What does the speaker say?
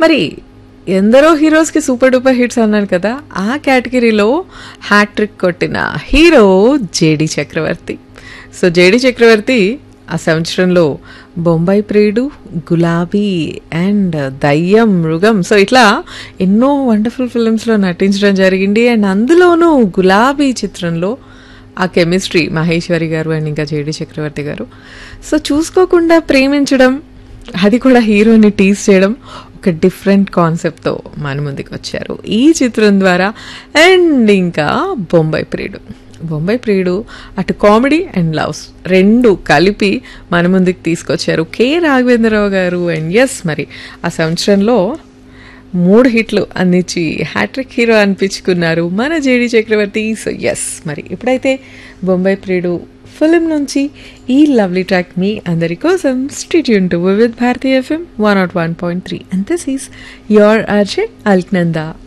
మరి ఎందరో హీరోస్కి super duper hits అన్నాను కదా ఆ కేటగిరీలో హ్యాట్రిక్ కొట్టిన హీరో జేడి చక్రవర్తి సో జేడి చక్రవర్తి ఆ సంవత్సరంలో బొంబాయి ప్రియుడు గులాబీ అండ్ దయ్యం మృగం సో ఇట్లా ఎన్నో వండర్ఫుల్ ఫిల్మ్స్లో నటించడం జరిగింది అండ్ అందులోనూ గులాబీ చిత్రంలో ఆ కెమిస్ట్రీ మహేశ్వరి గారు అండ్ ఇంకా జేడి చక్రవర్తి గారు సో చూసుకోకుండా ప్రేమించడం అది కూడా హీరోని టీజ్ చేయడం ఒక డిఫరెంట్ కాన్సెప్ట్తో మన ముందుకు వచ్చారు ఈ చిత్రం ద్వారా అండ్ ఇంకా బొంబాయి ప్రియుడు బొంబాయి ప్రియుడు అటు కామెడీ అండ్ లవ్స్ రెండు కలిపి మన ముందుకు తీసుకొచ్చారు కె రాఘవేంద్రరావు గారు అండ్ ఎస్ మరి ఆ సంవత్సరంలో మూడు హిట్లు అందించి హ్యాట్రిక్ హీరో అనిపించుకున్నారు మన జేడి చక్రవర్తి సో ఎస్ మరి ఇప్పుడైతే బొంబాయి ప్రియుడు ఫిలిం నుంచి ఈ లవ్లీ ట్రాక్ మీ అందరి కోసం stay tuned to with Bharati FM one not one point three and this is your RJ Alaknanda